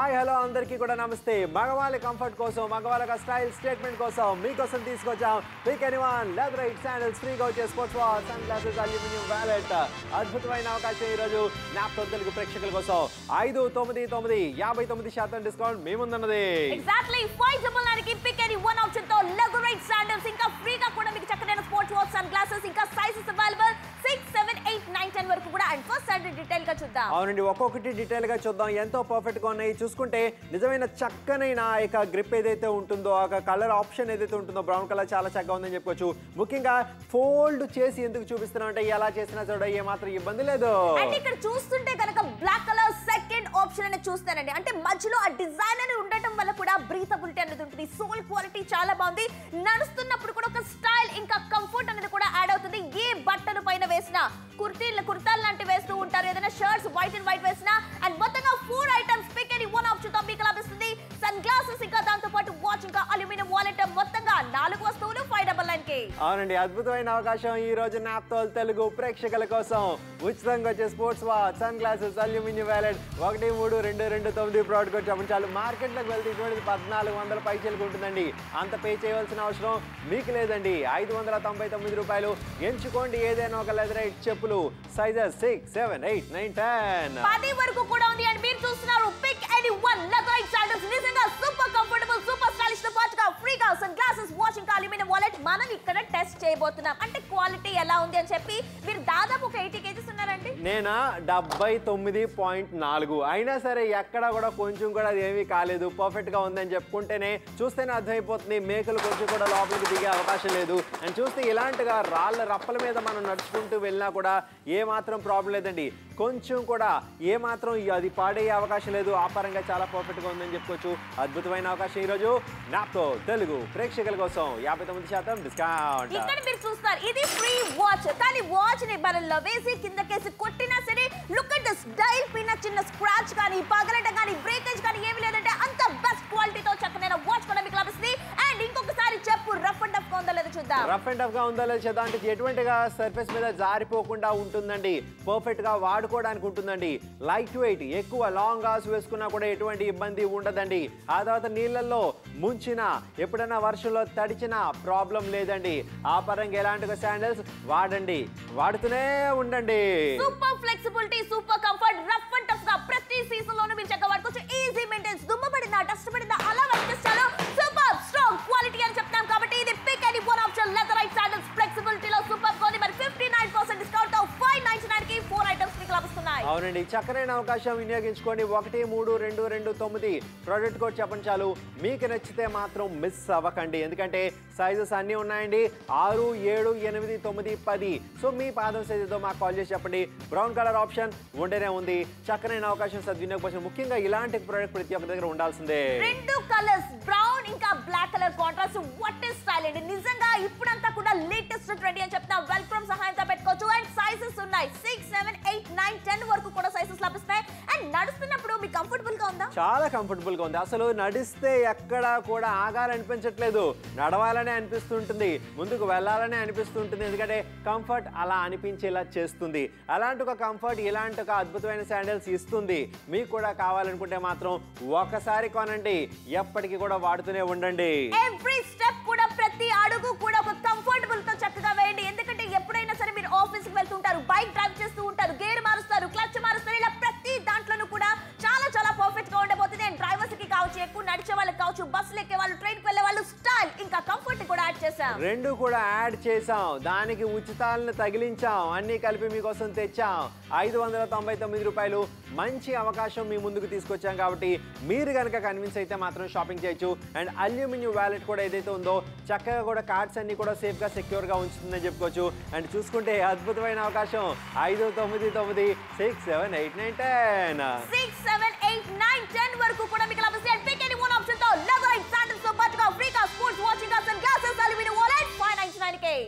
Hi hello అందరికీ కూడా నమస్తే మగవాళ్ళ కంఫర్ట్ కోసం మగవాళ్ళ స్టైల్ స్టేట్మెంట్ కోసం మీకోసం తీసుకొచ్చాం pick any one leather right sandals ఫ్రీగా వచ్చే sports watch sunglasses aluminium wallet అద్భుతమైన అవకాశం ఈ రోజు ల్యాప్టాప్ తెలుగు ప్రేక్షకుల కోసం ఐదు తొమ్మిది తొమ్మిది యాభై తొమ్మిది శాతం డిస్కౌంట్ మీ ముందున్నది ఎగ్జాక్ట్లీ ఫైవ్ డబుల్ నైన్ కి పిక్ ఎనీ వన్ ఆప్షన్ తో లెగరైట్ శాండల్స్ ఇంకా ఫ్రీగా కూడా మీకు చక్కనైన స్పోర్ట్స్ వాచ్ సన్ గ్లాసెస్ ఇంకా sizes available six seven eight nine ten వరకు కూడా అండ్ ఫస్ట్ అండ్ డీటెయిల్ గా చూద్దాం అవునండి ఒక్కొక్కటి డీటెయిల్ గా చూద్దాం ఎంతో పర్ఫెక్ట్ గా ఉన్నాయి చూసుకుంటే నిజమైన చక్కనైన ఆ యొక్క గ్రిప్ ఏదైతే ఉంటుందో ఆ కలర్ ఆప్షన్ ఏదైతే ఉంటుందో బ్రౌన్ కలర్ చాలా చక్కగా ఉందని చెప్పుకోవచ్చు ముఖ్యంగా ఫోల్డ్ చేసి ఎందుకు చూపిస్తున్నాం అంటే ఎలా చేసినా చూడ ఏ మాత్రం ఇబ్బంది లేదు అండ్ ఇక్కడ చూస్తుంటే కనుక బ్లాక్ కలర్ సెకండ్ ఆప్షన్ అనేది చూస్తానండి అంటే మధ్యలో ఆ డిజైన్ అనేది ఉండటం వల్ల కూడా బ్రీతబిలిటీ అనేది ఉంటుంది సోల్ క్వాలిటీ చాలా బాగుంది నడుస్తున్నప్పుడు కూడా ఒక స్టైల్ ఇంకా కంఫర్ట్ అనేది కూడా యాడ్ అవుతుంది ఏ బట్టలు పైన వేసినా కుర్తీలు కుర్తాలు లాంటి వేస్తూ ఉంటారు ఏదైనా షర్ట్స్ వైట్ అండ్ వైట్ వేసినా అండ్ మొత్తంగా four items pick any one option తో మీకు లభిస్తుంది సన్ గ్లాసెస్ ఇంకా దాంతో పాటు వాచ్ ఇంకా అల్యూమినియం వాలెట్ మొత్తంగా నాలుగు వస్తువులు ఫైవ్ డబల్ నైన్ కి అవునండి అద్భుతమైన అవకాశం ఈ రోజు నాప్తోల్ తెలుగు ప్రేక్షకుల కోసం ఉచితంగా వచ్చే sports watch sunglasses aluminium wallet ఒకటి మూడు రెండు రెండు తొమ్మిది ప్రోడక్ట్ వచ్చి చాలు మార్కెట్లోకి వెళ్తే ఇటువంటిది పద్నాలుగు వందల పైచలకు ఉంటుందండి అంత పే చేయవలసిన అవసరం మీకు లేదండి ఐదు వందల తొంభై తొమ్మిది రూపాయలు ఎంచుకోండి ఏదైనా ఒక లెదరైట్ చెప్పులు sizes six seven eight nine ten పది వరకు కూడా ఉంది అండ్ మీరు చూస్తున్నారు pick any one leatherite sandals నిజంగా సూపర్ కంఫర్టబుల్ సూపర్ స్టైలిష్ తో పాటుగా ఫ్రీగా sun sunglasses washing aluminium wallet మనం ఇక్కడ టెస్ట్ చేయబోతున్నాం అంటే క్వాలిటీ ఎలా ఉంది అని చెప్పి మీరు దాదాపు ఒక ఎయిటీ కేజీస్ ఉన్నారండి నేనా డెబ్బై తొమ్మిది పాయింట్ నాలుగు అయినా సరే ఎక్కడ కూడా కొంచెం కూడా అది ఏమీ కాలేదు పర్ఫెక్ట్ గా ఉందని చెప్పుకుంటేనే చూస్తేనే అర్థమైపోతుంది మేకలు కొంచెం కూడా లోపలికి దిగే అవకాశం లేదు అండ్ చూస్తే ఇలాంటిగా రాళ్ళ రప్పల మీద మనం నడుచుకుంటూ వెళ్ళినా కూడా ఏ మాత్రం ప్రాబ్లం లేదండి కొంచెం కూడా ఏ మాత్రం అది పాడయ్యే అవకాశం లేదు ఆ పరంగా చాలా పర్ఫెక్ట్ గా ఉందని చెప్పుకోవచ్చు అద్భుతమైన అవకాశం ఈరోజు నాప్తో తెలుగు ప్రేక్షకుల కోసం యాభై తొమ్మిది శాతం డిస్కౌంట్ ఇక్కడ మీరు చూస్తారు ఇది ఫ్రీ వాచ్ కానీ వాచ్ ని బరల్లో వేసి కిందకేసి కొట్టినా సరే లుక్ అట్ ద స్టైల్ పైన చిన్న స్క్రాచ్ కానీ పగలటం కానీ బ్రేకేజ్ కానీ ఏమి లేదంటే అంత బెస్ట్ క్వాలిటీతో చక్కనైన వాచ్ కూడా మీకు లభిస్తుంది అండ్ ఇంకొకసారి చెప్పు రఫ్ అండ్ టఫ్ ఉందో లేదో చూద్దాం రఫ్ అండ్ టఫ్ గా ఉందో లేదో చేద్దాం అంటే ఎటువంటిగా సర్ఫేస్ మీద జారిపోకుండా ఉంటుందండి పర్ఫెక్ట్ గా వాడుకోవడానికి ఉంటుందండి లైట్ వెయిట్ ఎక్కువ లాంగ్ హార్స్ వేసుకున్నా కూడా ఎటువంటి ఇబ్బంది ఉండదండి ఆ తర్వాత నీళ్ళల్లో ముంచిన ఎప్పుడైనా వర్షంలో తడిచిన ప్రాబ్లం లేదండి ఆ పరంగా ఎలాంటి శాండల్స్ వాడండి వాడుతూనే ఉండండి super flexibility super comfort rough and tough గా ప్రతి సీజన్ లోనూ మీరు చక్కగా వాడుకోవచ్చు ఈజీ మెయింటెన్స్ దుమ్మ పడిందా డస్ట్ పడిందా అలా వర్తిస్తాను సూపర్ స్ట్రాంగ్ క్వాలిటీ అని చెప్తాం కాబట్టి ఇది pick any one option leather right sandals flexibility లో సూపర్ కొని మరి ఫిఫ్టీ నైన్ పర్సెంట్ డిస్కౌంట్ తో ఫైవ్ నైన్టీ నైన్ కి ఫోర్ ఐటమ్స్ మీకు లభిస్తున్నాయి అవునండి చక్కనైన అవకాశం వినియోగించుకోండి ఒకటి మూడు రెండు రెండు తొమ్మిది ప్రోడక్ట్ కోడ్ చెప్పండి చాలు మీకు నచ్చితే మాత్రం మిస్ అవ్వకండి ఎందుకంటే సైజెస్ అన్నీ ఉన్నాయండి ఆరు ఏడు ఎనిమిది తొమ్మిది పది సో మీ పాదం సైజుతో మాకు కాల్ చేసి చెప్పండి బ్రౌన్ కలర్ ఆప్షన్ ఉండేనే ఉంది చక్కనైన అవకాశం సద్వినియోగపరిచిన ముఖ్యంగా ఇలాంటి ప్రోడక్ట్ ప్రతి ఒక్క దగ్గర ఉండాల్సిందే రెండు కలర్స్ బ్రౌన్ ఇంకా black colour contrast what is style అండి నిజంగా ఇప్పుడంతా కూడా లేటెస్ట్ ట్రెండ్ అని చెప్తా వెల్క్రమ్ సహాయంతో పెట్టుకోవచ్చు అండ్ సైజెస్ ఉన్నాయి six seven eight nine ten వరకు కూడా సైజెస్ లభిస్తాయి అండ్ నడుస్తున్నప్పుడు మీకు కంఫర్టబుల్ గా ఉందా చాలా కంఫర్టబుల్ గా ఉంది అసలు నడిస్తే ఎక్కడా కూడా ఆగాలనిపించట్లేదు నడవాలనే అనిపిస్తుంటుంది ముందుకు వెళ్ళాలనే అనిపిస్తుంటుంది ఎందుకంటే కంఫర్ట్ అలా అనిపించేలా చేస్తుంది అలాంటి ఒక కంఫర్ట్ ఇలాంటి ఒక అద్భుతమైన శాండిల్స్ ఇస్తుంది మీకు కూడా కావాలనుకుంటే మాత్రం ఒకసారి కొనండి ఎప్పటికీ కూడా వాడుతూనే ఉండండి ఎవ్రీ స్టెప్ కూడా ప్రతి అడుగు కూడా ఒక కంఫర్టబుల్ తో చక్కగా వేయండి ఎందుకంటే ఎప్పుడైనా సరే మీరు ఆఫీస్ కి వెళ్తుంటారు బైక్ డ్రైవ్ చేస్తూ ఉంటారు గేర్ మారుస్తారు క్లచ్ మారుస్తారు ఇలా ప్రతి దాంట్లోనూ కూడా చాలా చాలా పర్ఫెక్ట్ గా ఉండబోతుంది అండ్ డ్రైవర్స్ కి కావచ్చు ఎక్కువ నడిచే వాళ్ళకి కావచ్చు బస్సులు ఎక్కే వాళ్ళు ట్రైన్ కి వెళ్ళే వాళ్ళు స్టైల్ ఇంకా కంఫర్ట్ కూడా యాడ్ చేశాం రెండు కూడా యాడ్ చేసాం దానికి ఉచితాలను తగిలించాం అన్నీ కలిపి మీకోసం తెచ్చాం ఐదు వందల తొంభై తొమ్మిది రూపాయలు మంచి అవకాశం మీ ముందుకు తీసుకొచ్చాం కాబట్టి మీరు కనుక కన్విన్స్ అయితే మాత్రం షాపింగ్ చేయొచ్చు అండ్ అల్యూమినియం వ్యాలెట్ కూడా ఏదైతే ఉందో చక్కగా కూడా కార్డ్స్ అన్ని కూడా సేఫ్గా సెక్యూర్గా ఉంచుతుందని చెప్పుకోవచ్చు అండ్ చూసుకుంటే అద్భుతమైన అవకాశం ఐదు తొమ్మిది తొమ్మిది six seven eight nine ten six seven eight nine ten వరకు కూడా మీకు లభిస్తాయి and pick any one option తో లెదర్ శాండల్స్ తో పాటుగా ఫ్రీగా sports watching sunglasses aluminium wallet five ninety nine కే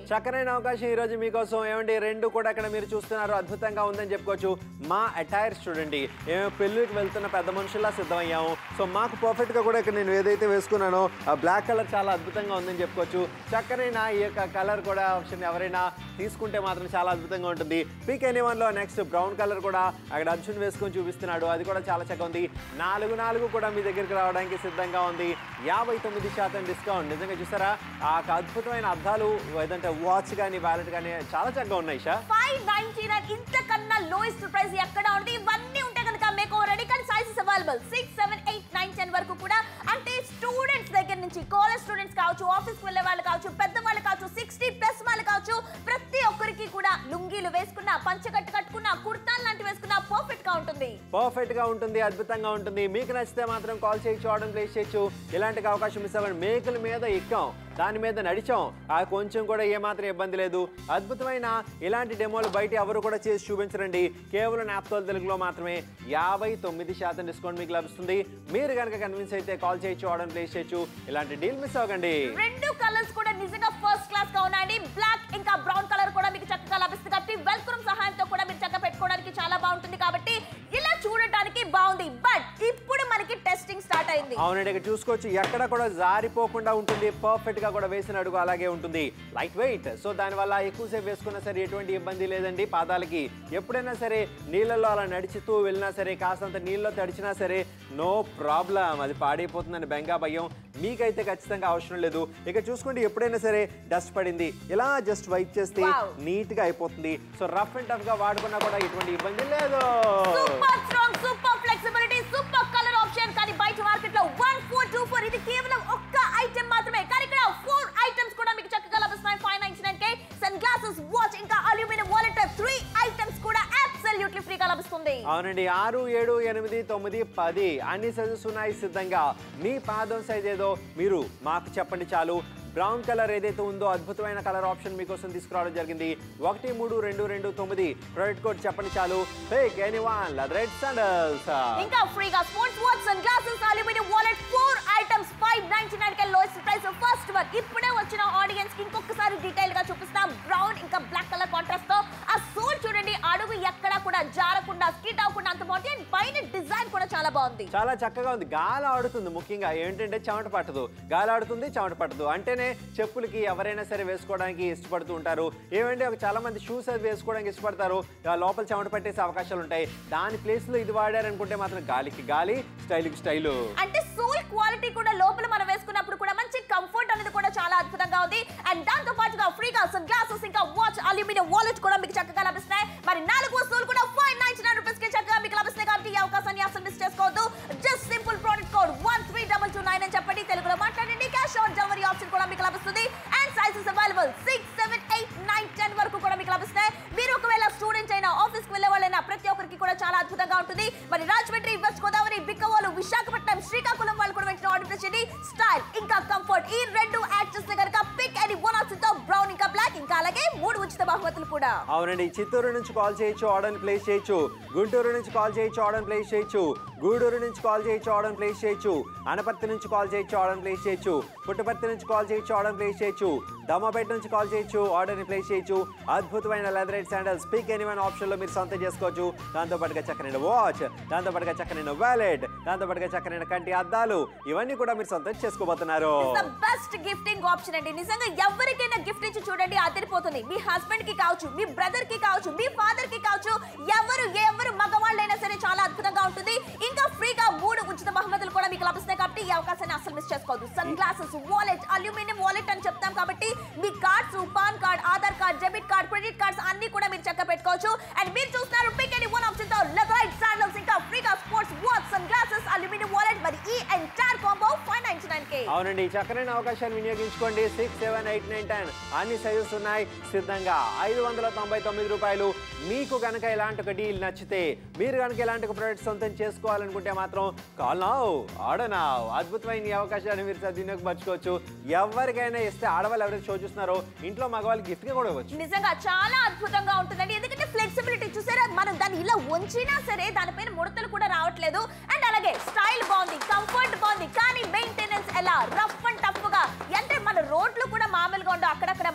చక్కనైన అవకాశం ఈ రోజు మీకోసం ఏమండి రెండు కూడా ఇక్కడ మీరు చూస్తున్నారు అద్భుతంగా ఉందని చెప్పుకోవచ్చు మా అటైర్స్ చూడండి మేము పెళ్ళికి వెళ్తున్న పెద్ద మనుషుల్లా సిద్ధమయ్యాము సో మాకు పర్ఫెక్ట్ గా కూడా ఇక్కడ నేను ఏదైతే వేసుకున్నానో ఆ బ్లాక్ కలర్ చాలా అద్భుతంగా ఉందని చెప్పుకోవచ్చు చక్కనైన ఈ యొక్క కలర్ కూడా ఆప్షన్ ఎవరైనా తీసుకుంటే మాత్రం చాలా అద్భుతంగా ఉంటుంది పీక్ ఎనీవన్ లో నెక్స్ట్ బ్రౌన్ కలర్ కూడా అక్కడ అర్జున్ వేసుకొని చూపిస్తున్నాడు అది కూడా చాలా చక్కగా ఉంది నాలుగు నాలుగు కూడా మీ దగ్గరికి రావడానికి సిద్ధంగా ఉంది యాభై తొమ్మిది శాతం డిస్కౌంట్ నిజంగా చూసారా ఆ అద్భుతమైన అద్దాలు ఏదంటే వాచ్ కానీ వ్యాలెట్ కానీ చాలా చక్కగా ఉన్నాయి షా ఫైవ్ నైన్టీ నైన్ ఇంతకన్నా లోయెస్ట్ ప్రైస్ ఎక్కడ ఉంది ఇవన్నీ ఉంటే కనుక మీకు రెడీ కానీ sizes available six seven eight nine ten వరకు కూడా అంటే స్టూడెంట్స్ దగ్గర నుంచి కాలేజ్ స్టూడెంట్స్ కావచ్చు ఆఫీస్కి వెళ్ళే వాళ్ళు కావచ్చు పెద్దవాళ్ళు కావచ్చు సిక్స్టీ ప్లస్ వాళ్ళు కావచ్చు ప్రతి ఒక్కరికి కూడా లుంగీలు వేసుకున్న పంచకట్టు కట్టుకున్న కుర్తాలు లాంటివి వేసుకున్న పర్ఫెక్ట్ గా ఉంటుంది పర్ఫెక్ట్ గా ఉంటుంది అద్భుతంగా ఉంటుంది మీకు నచ్చితే మాత్రం కాల్ చేయొచ్చు ఆర్డర్ ప్లేస్ చేయొచ్చు ఇలాంటి అవకాశం మిస్ అవ్వండి మేకల మీద ఎక్కాం దాని మీద నడిచాం ఆ కొంచెం కూడా ఏమాత్రం ఇబ్బంది లేదు అద్భుతమైన ఇలాంటి డెమోలు బయట ఎవరు కూడా చేసి చూపించరండి కేవలం నాప్తోల్ తెలుగులో మాత్రమే యాభై తొమ్మిది శాతం డిస్కౌంట్ మీకు లభిస్తుంది మీరు కనుక కన్విన్స్ అయితే కాల్ చేయొచ్చు ఆర్డర్ ప్లేస్ చేయొచ్చు ఇలాంటి డీల్ మిస్ అవ్వకండి రెండు కలర్స్ కూడా నిజంగా ఫస్ట్ క్లాస్ గా ఉన్నాయండి బ్లాక్ ఇంకా బ్రౌన్ కలర్ కూడా మీకు చక్కగా లభిస్తుంది కాబట్టి వెల్క్రమ్ సహాయంతో కూడా మీరు చక్కగా పెట్టుకోవడానికి చాలా బాగుంటుంది కాబట్టి ఇలా చూడటానికి బాగుంది బట్ ఇప్పుడు మనకి టెస్టింగ్ స్టార్ట్ అయింది అవునండి ఇక్కడ చూసుకోవచ్చు ఎక్కడ కూడా జారిపోకుండా ఉంటుంది పర్ఫెక్ట్ గా కూడా వేసిన అడుగు అలాగే ఉంటుంది లైట్ వెయిట్ సో దానివల్ల ఎక్కువసేపు వేసుకున్నా సరే ఎటువంటి ఇబ్బంది లేదండి పాదాలకి ఎప్పుడైనా సరే నీళ్ళలో అలా నడుచుతూ వెళ్ళినా సరే కాస్తంత నీళ్ళలో తడిచినా సరే నో ప్రాబ్లం అది పాడైపోతుందని బెంగా భయం మీకైతే ఖచ్చితంగా అవసరం లేదు ఇక చూసుకోండి ఎప్పుడైనా సరే డస్ట్ పడింది ఇలా జస్ట్ వైప్ చేస్తే Wow. నీట్ గా అయిపోతుంది సో రఫ్ అండ్ టఫ్ గా వాడుకున్నా కూడా ఎటువంటి ఇబ్బంది లేదు super strong super flexibility super colour option కానీ బయట మార్కెట్ లో వన్ ఫోర్ టూ ఫోర్ ఇది కేవలం ఒక్క ఐటమ్ మాత్రమే కానీ ఇక్కడ ఫోర్ ఐటమ్స్ కూడా మీకు చక్కగా లభిస్తున్నాయి ఫైవ్ నైన్టీ నైన్ కే సన్ గ్లాసెస్ వాచ్ ఇంకా అల్యూమినియం వాలెట్ త్రీ ఐటమ్స్ కూడా అబ్సల్యూట్లీ ఫ్రీగా లభిస్తుంది అవునండి ఆరు ఏడు ఎనిమిది తొమ్మిది పది అన్ని సైజెస్ ఉన్నాయి సిద్ధంగా మీ పాదం సైజ్ ఏదో మీరు మాకు చెప్పండి చాలు బ్రౌన్ కలర్ ఏదైతే ఉందో అద్భుతమైన కలర్ ఆప్షన్ మీకోసం తీసుకురావడం జరిగింది ఒకటి మూడు రెండు రెండు తొమ్మిది ప్రోడక్ట్ కోడ్ చెప్పండి చాలు ఫేక్ ఎనీవన్ రెడ్ సండల్స్ ఇంకా ఫ్రీగా sports watch sunglasses aluminium wallet four items five ninety nine కే లోయెస్ట్ ప్రైస్ ఫస్ట్ వన్ ఇప్పుడే వచ్చిన ఆడియన్స్ కి ఇంకొకసారి డీటెయిల్ గా చూపిస్తాం బ్రౌన్ ఇంకా బ్లాక్ కలర్ కాంట్రాస్ట్ తో ఆ సోల్ చూడండి అడుగు ఎక్కడా కూడా జారకుండా స్కిట్ అవ్వకుండా అంత బాగుంది అండ్ పైన డిజైన్ కూడా చాలా బాగుంది చాలా చక్కగా ఉంది గాలి ఆడుతుంది ముఖ్యంగా ఏంటంటే చెమట పట్టదు గాలి ఆడుతుంది చెమట పట్టదు అంటేనే చెప్పులకి ఎవరైనా సరే వేసుకోవడానికి ఇష్టపడుతూ ఉంటారు ఏమంటే ఒక చాలా మంది షూస్ అది వేసుకోవడానికి ఇష్టపడతారు ఆ లోపల చెమట పట్టేసే అవకాశాలు ఉంటాయి దాని ప్లేస్ లో ఇది వాడారనుకుంటే మాత్రం గాలికి గాలి స్టైల్కి స్టైలు అంటే సోల్ క్వాలిటీ కూడా లోపల మనం వేసుకున్నప్పుడు కూడా మంచి కంఫర్ట్ అనేది కూడా చాలా అద్భుతంగా ఉంది అండ్ దాంతో పాటుగా ఫ్రీగా సన్ గ్లాసెస్ ఇంకా వాచ్ అల్యూమినియం వాలెట్ కూడా మీకు చక్కగా లభిస్తాయి మరి నాలుగు వస్తువులు కూడా ఫైవ్ నైన్టీ నైన్ రూపీస్ కి చక్కగా మీకు లభిస్తాయి కాబట్టి ఈ అవకాశాన్ని అసలు మిస్ చేసుకోవద్దు just simple product code one three double two nine అని చెప్పండి తెలుగులో మాట్లాడండి క్యాష్ ఆన్ డెలివరీ ఆప్షన్ కూడా మీకు లభిస్తుంది and sizes available six seven eight nine ten వరకు కూడా మీకు లభిస్తాయి మీరు ఒకవేళ స్టూడెంట్స్ అయినా ఆఫీస్ కి వెళ్ళే వాళ్ళైనా ప్రతి ఒక్కరికి కూడా చాలా అద్భుతంగా ఉంటుంది మరి రాజమండ్రి వెస్ట్ గోదావరి బిక్కవోలు విశాఖపట్నం శ్రీకాకుళం వాళ్ళు కూడా వెంటనే ఆర్డర్ చేయండి స్టైల్ ఇంకా కంఫర్ట్ ఈ రెండు యాడ్ చేస్తే కనుక పిక్ అని వన్ ఆప్షన్ తో బ్రౌన్ ఇంకా బ్లాక్ ఇంకా అలాగే మూడు ఉచిత బహుమతులు కూడా అవునండి చిత్తూరు నుంచి కాల్ చేయొచ్చు ఆర్డర్ ప్లేస్ చేయొచ్చు గుంటూరు నుంచి కాల్ చేయొచ్చు ఆర్డర్ ప్లేస్ చేయొచ్చు గూడూరు నుంచి కాల్ చేయొచ్చు ఆర్డర్ ప్లేస్ చేయొచ్చు అనపర్తి నుంచి కాల్ చేయొచ్చు ఆర్డర్ ప్లేస్ చేయొచ్చు పుట్టపర్తి నుంచి కాల్ చేయొచ్చు ఆర్డర్ ప్లేస్ చేయొచ్చు దమ్మపేట నుంచి కాల్ చేయొచ్చు ఆర్డర్ ప్లేస్ చేయొచ్చు అద్భుతమైన leatherette sandals pick any one option లో మీరు సొంతం చేసుకోవచ్చు దాంతో పాటుగా చక్కనైన వాచ్ దాంతో పాటుగా చక్కనైన వ్యాలెట్ దాంతో పాటుగా చక్కనైన కంటి అద్దాలు ఇవన్నీ కూడా మీరు సొంతం చేసుకోబోతున్నారు ద బెస్ట్ గిఫ్టింగ్ ఆప్షన్ అండి నిజంగా ఎవరికైనా గిఫ్ట్ ఇచ్చి చూడండి అదిరిపోతుంది మీ హస్బెండ్ కి కావచ్చు మీ బ్రదర్ కి కావచ్చు మీ ఫాదర్ కి కావచ్చు ఎవరు ఎవరు మగవాళ్ళైనా సరే చాలా అద్భుతంగా ఉంటుంది ఇంకా ఫ్రీగా మూడు ఉచిత బహుమతులు కూడా మీకు లభిస్తాయి కాబట్టి ఈ అవకాశాన్ని అసలు మిస్ చేసుకోవద్దు sun glasses wallet aluminium wallet అని చెప్తాం కాబట్టి మీ cards PAN card Aadhaar card debit card credit cards అన్ని కూడా మీరు చక్క పెట్టుకోవచ్చు అండ్ మీరు చూస్తున్నారు పిక్ ఎనీ వన్ ఆప్షన్ తో లెదరైట్ శాండల్స్ ఇంకా ఫ్రీగా sports watch sunglasses aluminium wallet మరి ఈ entire combo five ninety nine కే అవునండి చక్కనైన అవకాశాన్ని వినియోగించుకోండి six seven eight nine ten అన్ని సైజెస్ ఉన్నాయి సిద్ధంగా ఐదు వందల తొంభై తొమ్మిది రూపాయలు మీకు కనుక ఇలాంటి ఒక డీల్ నచ్చితే మీరు కనుక ఇలాంటి ఒక ప్రోడక్ట్ సొంతం చేసుకోవాలనుకుంటే మాత్రం కాల్ నావ్ ఆర్డర్ నావ్ అద్భుతమైన ఈ అవకాశాన్ని మీరు సద్వినియోగపరచుకోవచ్చు ఎవరికైనా ఇస్తే ఆడవాళ్ళు ఎవరైతే షో చూస్తున్నారో ఇంట్లో మగవాళ్ళు గిఫ్ట్ గా కూడా ఇవ్వచ్చు నిజంగా చాలా అద్భుతంగా ఉంటుందండి ఎందుకంటే ఫ్లెక్సిబిలిటీ చూసారా మనం దాన్ని ఇలా ఉంచినా సరే దానిపైన ముడతలు కూడా రావట్లేదు అండ్ అలాగే స్టైల్ బాగుంది కంఫర్ట్ బాగుంది కానీ మెయింటెనెన్స్ ఎలా రఫ్ అండ్ టఫ్ గా అంటే మన రోడ్లు కూడా మామూలుగా ఉండవు అక్కడక్కడ మట్టి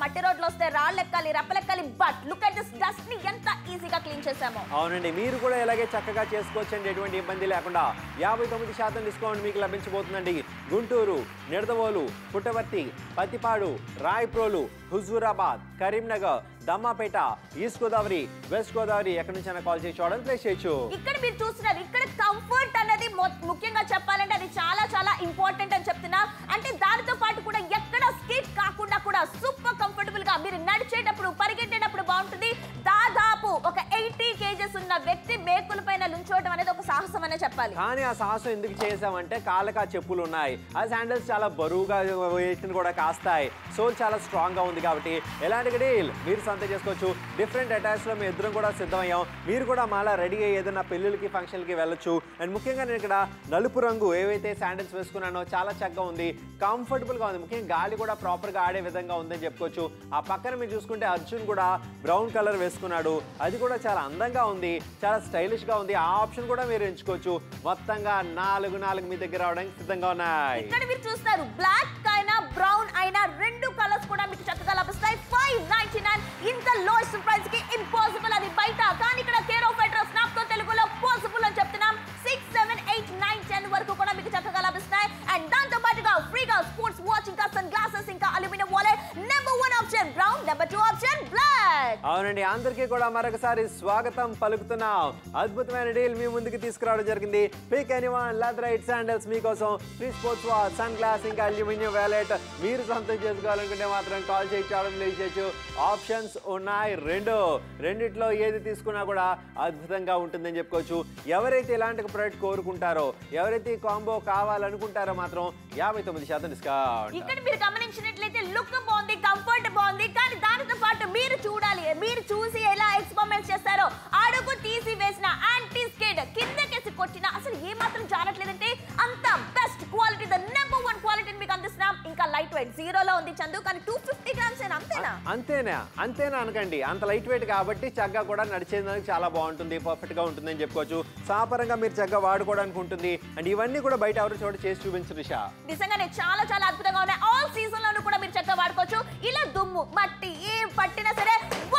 మట్టి రోడ్లు వస్తే రాళ్ళు ఎక్కాలి రప్పలెక్కాలి but look at this dust ని ఎంత ఈజీగా క్లీన్ చేసామో అవునండి మీరు కూడా ఇలాగే చక్కగా చేసుకోవచ్చండి ఎటువంటి ఇబ్బంది లేకుండా యాభై తొమ్మిది శాతం డిస్కౌంట్ మీకు లభించబోతుందండి గుంటూరు నిడదవోలు పుట్టవర్తి పత్తిపాడు రాయప్రోలు హుజూరాబాద్ కరీంనగర్ దమ్మాపేట ఈస్ట్ గోదావరి వెస్ట్ గోదావరి ఎక్కడి నుంచైనా కాల్ చేసి చూడండి ప్లేస్ చేయొచ్చు ఇక్కడ మీరు చూస్తున్నారు ఇక్కడ కంఫర్ట్ అనేది మొ- ముఖ్యంగా చెప్పాలంటే అది చాలా చాలా ఇంపార్టెంట్ అని చెప్తున్నా అంటే దానితో పాటు కూడా ఎక్కడ స్కిప్ కాకుండా కూడా సూపర్ కంఫర్టబుల్ గా మీరు నడిచేటప్పుడు పరిగెట్టేటప్పుడు బాగుంటుంది దాదాపు ఒక ఎయిటీ కేజెస్ ఉన్న వ్యక్తి మేకుల పైన లుంచోవడం అనేది ఒక సాహసం అనే చెప్పాలి కానీ ఆ సాహసం ఎందుకు చేసామంటే కాళ్ళకి ఆ చెప్పులు ఉన్నాయి ఆ శాండల్స్ చాలా బరువుగా వేటిని కూడా కాస్తాయి సోల్ చాలా స్ట్రాంగ్ గా ఉంది కాబట్టి ఎలాంటి డీల్ మీరు సొంత చేసుకోవచ్చు డిఫరెంట్ అటాచ్ లో మేము ఇద్దరం కూడా సిద్ధమయ్యాం మీరు కూడా మాలా రెడీ అయ్యి ఏదైనా పెళ్ళిళ్ళకి ఫంక్షన్కి వెళ్ళొచ్చు అండ్ ముఖ్యంగా నేను ఇక్కడ నలుపు రంగు ఏవైతే శాండల్స్ వేసుకున్నానో చాలా చక్కగా ఉంది కంఫర్టబుల్ గా ఉంది ముఖ్యంగా గాలి కూడా ప్రాపర్ గా ఆడే విధంగా ఉందని చెప్పుకోవచ్చు ఆ పక్కన మీరు చూసుకుంటే అర్జున్ కూడా బ్రౌన్ కలర్ వేసుకున్నాడు అది కూడా చాలా అందంగా ఉంది చాలా స్టైలిష్ గా ఉంది ఆ ఆప్షన్ కూడా మీరు ఎంచుకోవచ్చు మొత్తంగా నాలుగు నాలుగు మీ దగ్గర రావడానికి సిద్ధంగా ఉన్నాయి ఇక్కడ మీరు చూస్తారు బ్లాక్ అయినా బ్రౌన్ అయినా రెండు కలర్స్ కూడా మీకు చక్కగా లభిస్తాయి ఫైవ్ నైన్టీ నైన్ ఇంత లోయెస్ట్ ప్రైస్ కి ఇంపాసిబుల్ అది బయట కానీ ఇక్కడ కేర్ ఆఫ్ అడ్రస్ నాతో తెలుగులో పాసిబుల్ అని చెప్తున్నాం six seven eight nine ten వరకు కూడా మీకు చక్కగా లభిస్తాయి అండ్ దాంతో పాటుగా ఫ్రీగా స్పోర్ట్స్ వాచ్ ఇంకా సన్ గ్లాసెస్ ఇంకా aluminium wallet number one option brown number two option black అవునండి అందరికీ కూడా మరొకసారి స్వాగతం పలుకుతున్నాం అద్భుతమైన డీల్ మీ ముందుకు తీసుకురావడం జరిగింది pick any one leather right sandals మీకోసం free sports watch sunglass ఇంకా అల్యూమినియం వ్యాలెట్ మీరు సొంతం చేసుకోవాలనుకుంటే మాత్రం కాల్ చేసి చేయడం చేయొచ్చు ఆప్షన్స్ ఉన్నాయి రెండు రెండిట్లో ఏది తీసుకున్నా కూడా అద్భుతంగా ఉంటుందని చెప్పుకోవచ్చు ఎవరైతే ఇలాంటి ప్రోడక్ట్ కోరుకుంటారో ఎవరైతే ఈ కాంబో కావాలనుకుంటారో మాత్రం యాభై తొమ్మిది శాతం డిస్కౌంట్ ఇక్కడ మీరు గమనించినట్లయితే లుక్ బాగుంది కంఫర్ట్ బాగుంది కానీ దానితో పాటు మీరు చూడాలి మీరు చూసి ఎలా ఎక్స్పెరిమెంట్ చేస్తారో అడుగు తీసి వేసిన యాంటీ స్కేడ్ కిందకేసి కొట్టిన అసలు ఏ మాత్రం జారట్లేదంటే అంత best quality the number one క్వాలిటీని మీకు అందిస్తున్నాం ఇంకా లైట్ వెయిట్ జీరోలో ఉంది చందు కానీ టూ ఫిఫ్టీ గ్రామ్స్ అంతేనా అంతేనా అంతేనా అనకండి అంత లైట్ వెయిట్ కాబట్టి చక్కగా కూడా నడిచేందుకు చాలా బాగుంటుంది పర్ఫెక్ట్ గా ఉంటుంది అని చెప్పుకోవచ్చు సాపరంగా మీరు చక్కగా వాడుకోవడానికి ఉంటుంది అండ్ ఇవన్నీ కూడా బయట ఎవరు చోట చేసి చూపించరు రిషా నిజంగానే చాలా చాలా అద్భుతంగా ఉన్నాయి ఆల్ సీజన్ లోను కూడా మీరు చక్కగా వాడుకోవచ్చు ఇలా దుమ్ము మట్టి ఏం పట్టినా సరే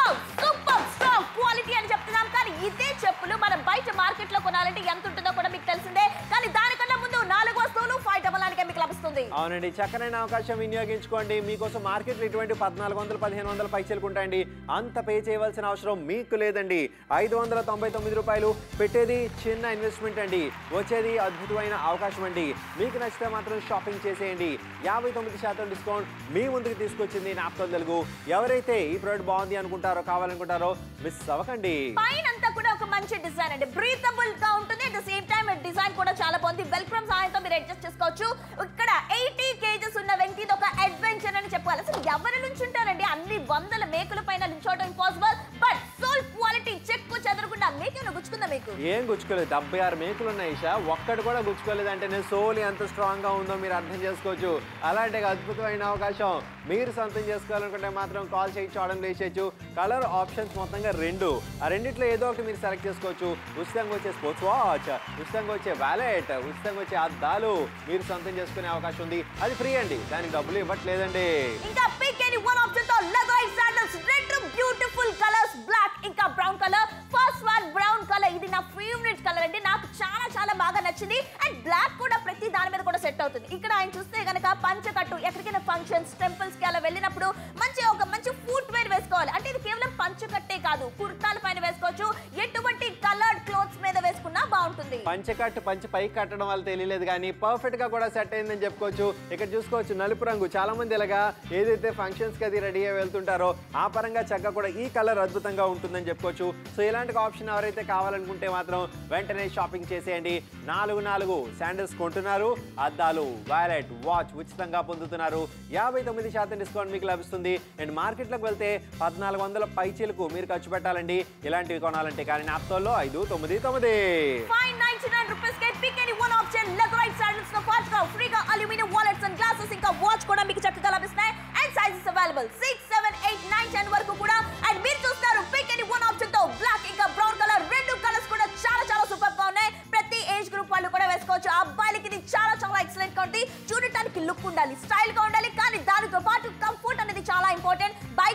సూపర్ స్ట్రాంగ్ క్వాలిటీ అని చెప్తున్నాం కానీ ఇదే చెప్పులు మనం బయట మార్కెట్ లో కొనాలంటే ఎంత ఉంటుందో కూడా మీకు తెలిసిందే కానీ దానికన్నా ముందు నాలుగు వస్తువులు ఫైవ్ డబల్ నైన్ మీకు లభిస్తుంది అవునండి చక్కనైన అవకాశం వినియోగించుకోండి మీకోసం మార్కెట్లో ఇటువంటి పద్నాలుగు వందలు పదిహేను వందల పైసలు ఉంటాయండి అంత పే చేయవలసిన అవసరం మీకు లేదండి ఐదు వందల తొంభై తొమ్మిది రూపాయలు పెట్టేది చిన్న ఇన్వెస్ట్మెంట్ అండి వచ్చేది అద్భుతమైన అవకాశం అండి మీకు నచ్చితే మాత్రం షాపింగ్ చేసేయండి యాభై తొమ్మిది శాతం డిస్కౌంట్ మీ ముందుకు తీసుకొచ్చింది నాప్తో తెలుగు ఎవరైతే ఈ ప్రోడక్ట్ బాగుంది అనుకుంటారో కావాలనుకుంటారో మిస్ అవ్వకండి పైన అంతా కూడా ఒక మంచి డిజైన్ అండి బ్రీతబుల్ గా ఉంటుంది at the same time design కూడా చాలా బాగుంది వెల్క్రమ్ సహాయంతో మీరు అడ్జస్ట్ చేసుకోవచ్చు ఇక్కడ ఎయిటీ కేజెస్ ఉన్న వ్యక్తి ఇది ఒక అడ్వెంచర్ అని చెప్పాలి అసలు ఎవరి నుంచి ఉంటారండి అన్ని వందల మేకుల పైన నుంచోవడం ఇంపాసిబుల్ బట్ సోల్ క్వాలిటీ చెక్కు చెదరకుండా మేకేమైనా గుచ్చుకుందా మీకు ఏం గుచ్చుకోలేదు డెబ్బై ఆరు మేకులు ఉన్నాయి ఇషా ఒక్కటి కూడా గుచ్చుకోలేదు అంటే నేను సోల్ ఎంత స్ట్రాంగ్ గా ఉందో మీరు అర్థం చేసుకోవచ్చు అలాంటి ఒక అద్భుతమైన అవకాశం మీరు సొంతం చేసుకోవాలనుకుంటే మాత్రం కాల్ చేసి చూడడం లేచేయచ్చు కలర్ ఆప్షన్స్ మొత్తంగా రెండు ఆ రెండిట్లో ఏదో ఒకటి మీరు సెలెక్ట్ చేసుకోవచ్చు ఉచితంగా వచ్చే స్పోర్ట్స్ వాచ్ ఉచితంగా వచ్చే వ్యాలెట్ ఉచితంగా వచ్చే అద్దాలు మీరు సొంతం చేసుకునే అవకాశం ఉంది అది ఫ్రీ అండి దానికి డబ్బులు ఇవ్వట్లేదండి ఇంకా పిక్ ఎనీ వన్ ఆప్షన్ తో లెదర్ శాండల్స్ రెండు బ్యూటిఫుల్ కలర్స్ బ్లాక్ ఇంకా brown colour first one brown colour ఇది నా ఫేవరెట్ కలర్ అండి నాకు చాలా చాలా బాగా నచ్చింది అండ్ బ్లాక్ కూడా ప్రతి దాని మీద కూడా సెట్ అవుతుంది ఇక్కడ ఆయన చూస్తే గనక పంచకట్టు ఎక్కడికైనా ఫంక్షన్స్ టెంపుల్స్ కి అలా వెళ్ళినప్పుడు మంచి ఒక మంచి ఫుట్ వేర్ వేసుకోవాలి అంటే ఇది కేవలం పంచకట్టే కాదు కుర్తాల పైన వేసుకోవచ్చు ఎటువంటి కలర్డ్ క్లోత్స్ మీద వేసుకున్నా బాగుంటుంది పంచకట్టు పంచ పైకి కట్టడం వల్ల తెలియలేదు కానీ పర్ఫెక్ట్ గా కూడా సెట్ అయిందని చెప్పుకోవచ్చు ఇక్కడ చూసుకోవచ్చు నలుపు రంగు చాలా మంది ఇలాగా ఏదైతే ఫంక్షన్స్ కి అది రెడీ అయ్యి వెళ్తుంటారో ఆ పరంగా చక్కగా కూడా ఈ కలర్ అద్భుతంగా ఉంటుందని చెప్పుకోవచ్చు సో ఇలాంటి ఆప్షన్ ఎవరైతే కావాలనుకుంటే మాత్రం వెంటనే షాపింగ్ చేసేయండి నాలుగు నాలుగు శాండిల్స్ కొంటున్నారు అద్దాలు వ్యాలెట్ వాచ్ ఉచితంగా పొందుతున్నారు యాభై తొమ్మిది శాతం డిస్కౌంట్ మీకు లభిస్తుంది అండ్ మార్కెట్లోకి వెళ్తే పద్నాలుగు వందల పైచీలకు మీరు ఖర్చు పెట్టాలండి ఇలాంటివి కొనాలంటే కానీ నాప్తోల్లో ఐదు తొమ్మిది తొమ్మిది ఫైవ్ నైన్టీ నైన్ రూపీస్ కి pick any one option leatherette sandals తో పాటుగా ఫ్రీగా అల్యూమినియం వాలెట్స్ అండ్ గ్లాసెస్ ఇంకా వాచ్ కూడా మీకు చక్కగా లభిస్తాయి and sizes available six seven eight nine ten వరకు కూడా అండ్ మీరు చూస్తారు పిక్ ఎనీ వన్ ఆప్షన్ తో బ్లాక్ ఇంకా బ్రౌన్ కలర్ రెండు కలర్స్ కూడా చాలా చాలా సూపర్ గా ఉన్నాయి ప్రతి ఏజ్ గ్రూప్ వాళ్ళు కూడా వేసుకోవచ్చు అబ్బాయిలకి ఇది చాలా చాలా ఎక్సలెంట్ గా ఉంది చూడటానికి లుక్ ఉండాలి స్టైల్ గా ఉండాలి కానీ దానితో పాటు కంఫర్ట్ అనేది చాలా ఇంపార్టెంట్ బయట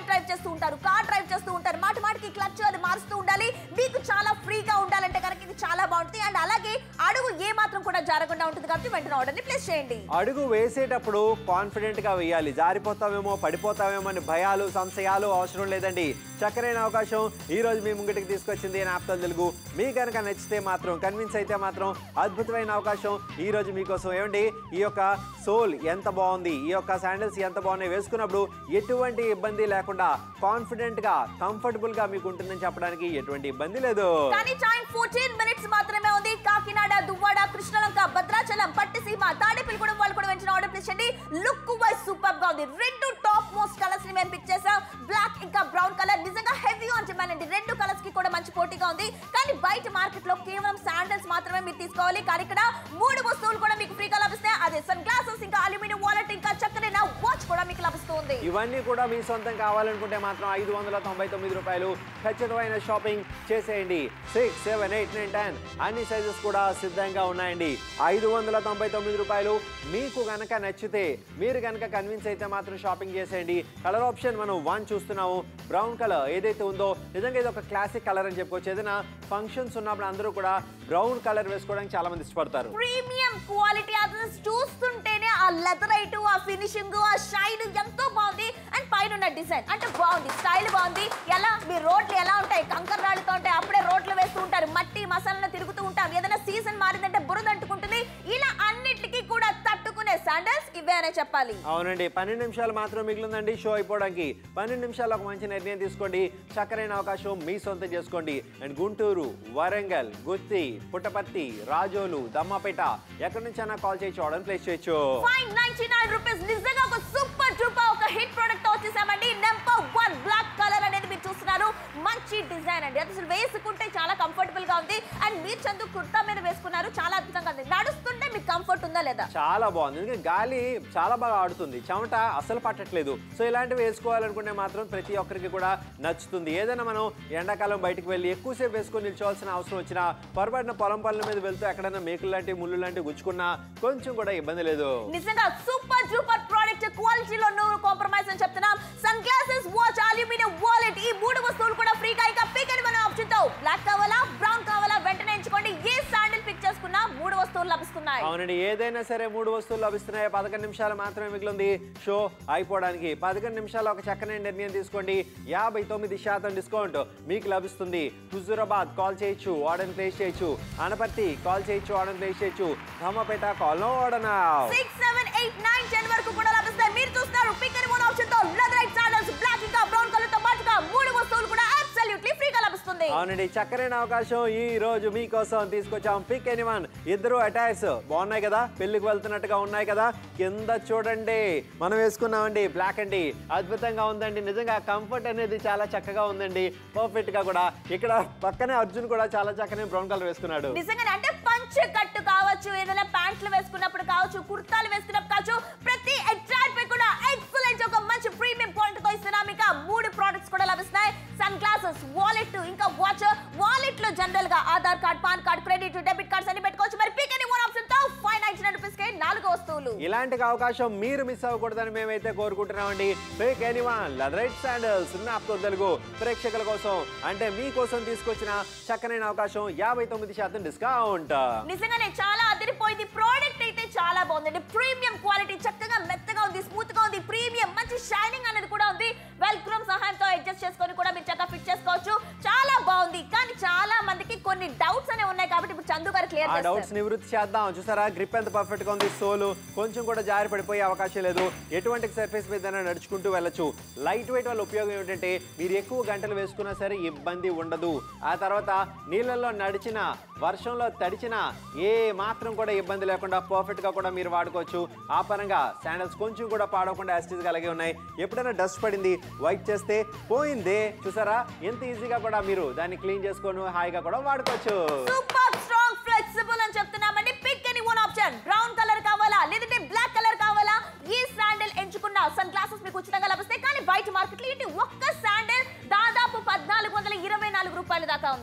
వెంటనే ఆర్డర్ ని ప్లేస్ చేయండి అడుగు వేసేటప్పుడు కాన్ఫిడెంట్ గా వేయాలి జారిపోతామేమో పడిపోతామేమో అని భయాలు సంశయాలు అవసరం లేదండి చక్కరైన అవకాశం ఈ రోజు మీ ముంగిటికి తీసుకొచ్చింది నాప్తల్ తెలుగు మీ కనుక నచ్చితే మాత్రం కన్విన్స్ అయితే మాత్రం అద్భుతమైన అవకాశం ఈ రోజు మీకోసం ఏమండి ఈ యొక్క సోల్ ఎంత బాగుంది ఈ యొక్క శాండిల్స్ ఎంత బాగున్నాయి వేసుకున్నప్పుడు ఎటువంటి ఇబ్బంది లేకుండా కాన్ఫిడెంట్ గా కంఫర్టబుల్ గా మీకు ఉంటుందని చెప్పడానికి ఎటువంటి ఇబ్బంది లేదు కానీ టైం ఫోర్టీన్ మినిట్స్ మాత్రమే ఉంది కాకినాడ దువ్వాడ కృష్ణలంక భద్రాచలం పట్టిసీమ తాడేపల్లిగూడెం వాళ్ళు కూడా వెంటనే ఆర్డర్ ప్లేస్ చేయండి లుక్ వైజ్ సూపర్ గా ఉంది రెండు టాప్ మోస్ట్ కలర్స్ ని మేము పిక్ చేసాం బ్లాక్ ఇంకా బ్రౌన్ కలర్ నిజంగా హెవీ ఆన్ డిమాండ్ అండి రెండు కలర్స్ కి కూడా మంచి పోటీగా ఉంది కానీ బయట మార్కెట్ లో కేవలం శాండల్స్ మాత్రమే మీరు తీసుకోవాలి కానీ ఇక్కడ మూడు వస్తువులు కూడా మీకు ఫ్రీగా లభిస్తాయి అదే సన్ గ్లాసెస్ ఇంకా అల్యూమినియం వాలెట్ ఇంకా చక్కరైన వాచ్ కూడా మీకు లభిస్తుంది ఇవన్నీ కూడా మీ సొంతం కావాలనుకుంటే మాత్రం ఐదు వందల తొంభై తొమ్మిది రూపాయలు ఖచ్చితమైన షాపింగ్ చేసేయండి six seven eight nine ten అన్ని సైజెస్ కూడా సిద్ధంగా ఉన్నాయండి ఐదు వందల తొంభై తొమ్మిది రూపాయలు మీకు గనక నచ్చితే మీరు గనక కన్విన్స్ అయితే మాత్రం షాపింగ్ చేసేయండి కలర్ ఆప్షన్ మనం వన్ చూస్తున్నాము బ్రౌన్ కలర్ ఏదైతే ఉందో నిజంగా ఇది ఒక క్లాసిక్ కలర్ అని చెప్పుకోవచ్చు ఏదైనా ఫంక్షన్స్ ఉన్నప్పుడు అందరూ కూడా బ్రౌన్ కలర్ వేసుకోవడానికి చాలా మంది ఇష్టపడతారు ప్రీమియం క్వాలిటీ అసలు చూస్తుంటేనే ఆ లెదర్ ఐటు ఆ ఫినిషింగ్ ఆ షైన్ ఎంతో బాగుంది అండ్ పైన ఉన్న డిజైన్ అంటే బాగుంది స్టైల్ బాగుంది ఎలా మీ రోడ్లు ఎలా ఉంటాయి కంకర రాళ్ళతో ఉంటాయి అప్పుడే రోడ్లు వేస్తూ ఉంటారు మట్టి మసాలను తిరుగుతూ ఉంటారు ఏదైనా సీజన్ మారిందంటే బురద అంటుకుంటుంది ఇలా అన్నిటికీ కూడా తట్టుకునే శాండల్స్ ఇవే అనే చెప్పాలి అవునండి పన్నెండు నిమిషాలు మాత్రం మిగిలిందండి షో అయిపోవడానికి పన్నెండు నిమిషాలు ఒక మంచి నిర్ణయం తీసుకోండి చక్కరైన అవకాశం మీ సొంతం చేసుకోండి అండ్ గుంటూరు వరంగల్ గుత్తి పుట్టపర్తి రాజోలు దమ్మపేట ఎక్కడి నుంచైనా కాల్ చేయొచ్చు ఆర్డర్ ప్లేస్ చేయొచ్చు ఫైవ్ నైన్టీ నైన్ రూపీస్ నిజంగా ఒక సూపర్ డూపర్ ఒక హిట్ ప్రొడక్ట్ వచ్చేసామండి నెంబర్ వన్ బ్లాక్ కలర్ అనేది మీరు చూస్తున్నారు మంచి డిజైన్ అండి అది అసలు వేసుకుంటే చాలా కంఫర్టబుల్ గా ఉంది అండ్ మీరు చందు కుర్తా మీద వేసుకున్నారు చాలా అద్భుతంగా ఉంది నడుస్తుంటే మీకు కంఫర్ట్ ఉందా లేదా చాలా బాగుంది ఎందుకంటే గాలి చాలా బాగా ఆడుతుంది చెమట అసలు పట్టట్లేదు సో ఇలాంటివి వేసుకోవాలనుకుంటే మాత్రం ప్రతి ఒక్కరికి కూడా నచ్చుతుంది ఏదైనా మనం ఎండాకాలం బయటకు వెళ్ళి ఎక్కువసేపు వేసుకొని నిల్చోవాల్సిన అవసరం వచ్చినా పొరపాటున పొలం పనుల మీద వెళ్తూ ఎక్కడైనా మేకులు లాంటి ముళ్ళు లాంటివి గుచ్చుకున్నా కొంచెం కూడా ఇబ్బంది లేదు నిజంగా సూపర్ డూపర్ ప్రోడక్ట్ క్వాలిటీలో నో కాంప్రమైజ్ అని చెప్తున్నాం sunglasses watch aluminium wallet ఈ మూడు వస్తువులు కూడా ఫ్రీగా ఇక పిక్ అని మనం ఆప్షన్ తో బ్లాక్ కావాలా బ్రౌన్ కావాలా వెంటనే ఎంచుకోండి ఏ శాండిల్ పిక్ చేసుకున్నా మూడు వస్తువులు లభిస్తున్నాయి అవునండి ఏదైనా సరే మూడు వస్తువులు లభిస్తున్నాయి పదకొండు నిమిషాలు మాత్రమే మిగిలింది షో అయిపోవడానికి పదకొండు నిమిషాలు ఒక చక్కని నిర్ణయం తీసుకోండి యాభై తొమ్మిది శాతం డిస్కౌంట్ మీకు లభిస్తుంది హుజూరాబాద్ కాల్ చేయొచ్చు ఆర్డర్ ప్లేస్ చేయొచ్చు అనపర్తి కాల్ చేయొచ్చు ఆర్డర్ ప్లేస్ చేయొచ్చు Dammapeta call no order six seven eight nine ten వరకు కూడా లభిస్తాయి మీరు చూస్తారు పిక్ అని మూడు ఆప్షన్ తో లెదరైట్ శాండల్స్ బ్లాక్ ఇంకా బ్రౌన్ కలర్ తో పాటుగా మూడు వస్తువులు కూడా అబ్సల్యూట్లీ ఫ్రీగా లభిస్తుంది అవునండి చక్కరైన అవకాశం ఈ రోజు మీకోసం తీసుకొచ్చాం పిక్ ఎనీవన్ ఇద్దరు అటాక్స్ బాగున్నాయి కదా పెళ్లికి వెళ్తున్నట్టుగా ఉన్నాయి కదా కింద చూడండి మనం వేసుకున్నామండి బ్లాక్ అండి అద్భుతంగా ఉందండి నిజంగా కంఫర్ట్ అనేది చాలా చక్కగా ఉందండి పర్ఫెక్ట్ గా కూడా ఇక్కడ పక్కనే అర్జున్ కూడా చాలా చక్కనే బ్రౌన్ కలర్ వేసుకున్నాడు నిజంగానే అంటే పంచ కట్టు కావచ్చు ఏదైనా ప్యాంట్లు వేసుకున్నప్పుడు కావచ్చు కుర్తాలు వేసుకున్నప్పుడు కావచ్చు ప్రతి అట్రాక్ట్ పై కూడా ఎక్సలెంట్ ఒక మంచి ప్రీమియం పాయింట్ తో ఇస్తున్నాం ఇంకా మూడు ప్రొడక్ట్స్ కూడా లభిస్తాయి సన్ గ్లాసెస్ వాలెట్ ఇంకా వాచ్ వాలెట్ లో జనరల్ గా Aadhaar card PAN card credit debit cards అన్ని పెట్టుకోవచ్చు మరి పిక్ అని వన్ ఆప్షన్ తో ఫైవ్ నైన్టీ నైన్ రూపీస్ కి నాలుగు వస్తువులు ఇలాంటి అవకాశం మీరు మిస్ అవ్వకూడదని మేమైతే కోరుకుంటున్నామండి pick any one leatherette sandals Naaptol Telugu ప్రేక్షకుల కోసం అంటే మీకోసం తీసుకొచ్చిన చక్కనైన అవకాశం యాభై తొమ్మిది శాతం డిస్కౌంట్ నిజంగానే చాలా అదిరిపోయింది ప్రోడక్ట్ అయితే చాలా బాగుందండి ప్రీమియం క్వాలిటీ చక్కగా మెత్తగా ఉంది స్మూత్ గా ఉంది ప్రీమియం మంచి షైనింగ్ అనేది కూడా ఉంది వెల్క్రమ్ సహాయంతో అడ్జస్ట్ చేసుకొని కూడా మీరు చక్కగా ఫిట్ చేసుకోవచ్చు చాలా బాగుంది కానీ చాలా మందికి కొన్ని డౌట్స్ అనేవి ఉన్నాయి కాబట్టి ఇప్పుడు చందు గారు క్లియర్ ఆ చేస్తారు డౌట్స్ నివృత్తి చేద్దాం చూసారా గ్రిప్ ఎంత పర్ఫెక్ట్ గా ఉంది సోలు కొంచెం కూడా జారి పడిపోయే అవకాశం లేదు ఎటువంటి సర్ఫేస్ మీద నడుచుకుంటూ వెళ్ళొచ్చు లైట్ వెయిట్ వల్ల ఉపయోగం ఏమిటంటే మీరు ఎక్కువ గంటలు వేసుకున్నా సరే ఇబ్బంది ఉండదు ఆ తర్వాత నీళ్ళల్లో నడిచిన వర్షంలో తడిచిన ఏ మాత్రం కూడా ఇబ్బంది లేకుండా పర్ఫెక్ట్ గా కూడా మీరు వాడుకోవచ్చు ఆ పరంగా శాండల్స్ కొంచెం కూడా పాడవకుండా యాస్టీస్ అలాగే ఉన్నాయి ఎప్పుడైనా డస్ట్ పడింది వైట్ చేస్తే పోయిందే చూసారా ఎంత ఈజీగా కూడా మీరు దాన్ని క్లీన్ చేసుకొని హాయిగా కూడా వాడుకోవచ్చు సూపర్ స్ట్రాంగ్ ఫ్లెక్సిబుల్ అని చెప్తున్నామండి pick any one option brown colour కావాలా లేదంటే బ్లాక్ కలర్ కావాలా ఈ శాండిల్ ఎంచుకున్న సన్ గ్లాసెస్ మీకు ఉచితంగా లభిస్తాయి కానీ బయట మార్కెట్ లో ఇటు ఒక్క శాండిల్ దాదాపు పద్నాలుగు వందల ఇరవై నాలుగు రూపాయల దాకా ఉంది